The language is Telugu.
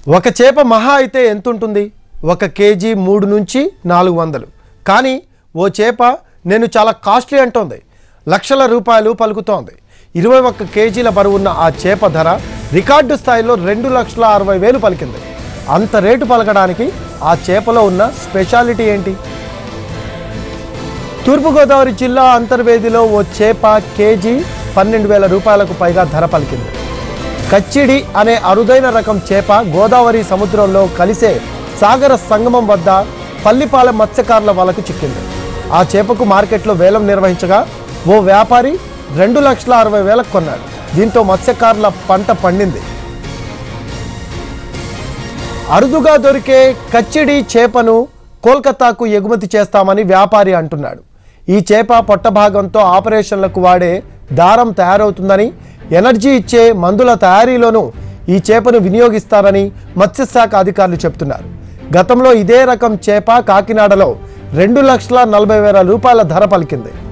ఒక చేప మహా అయితే ఎంత ఉంటుంది ఒక కేజీ మూడు నుంచి నాలుగు వందలు కానీ ఓ చేప నేను చాలా కాస్ట్లీ అంటోంది లక్షల రూపాయలు పలుకుతోంది ఇరవై ఒక్క కేజీల బరువున్న ఆ చేప ధర రికార్డు స్థాయిలో రెండు లక్షల అరవై వేలు పలికింది అంత రేటు పలకడానికి ఆ చేపలో ఉన్న స్పెషాలిటీ ఏంటి తూర్పుగోదావరి జిల్లా అంతర్వేదిలో ఓ చేప కేజీ పన్నెండు వేల రూపాయలకు పైగా ధర పలికింది కచ్చిడి అనే అరుదైన రకం చేప గోదావరి సముద్రంలో కలిసే సాగర సంగమం వద్ద పల్లిపాలెం మత్స్యకారుల వలకు చిక్కింది ఆ చేపకు మార్కెట్లో వేలం నిర్వహించగా ఓ వ్యాపారి రెండు లక్షల అరవై వేలకు కొన్నాడు దీంతో మత్స్యకారుల పంట పండింది అరుదుగా దొరికే కచ్చిడి చేపను కోల్కతాకు ఎగుమతి చేస్తామని వ్యాపారి అంటున్నాడు ఈ చేప పొట్ట భాగంతో ఆపరేషన్లకు వాడే దారం తయారవుతుందని ఎనర్జీ ఇచ్చే మందుల తయారీలోనూ ఈ చేపను వినియోగిస్తారని మత్స్యశాఖ అధికారులు చెప్తున్నారు గతంలో ఇదే రకం చేప కాకినాడలో రెండు లక్షల నలభై వేల రూపాయల ధర పలికింది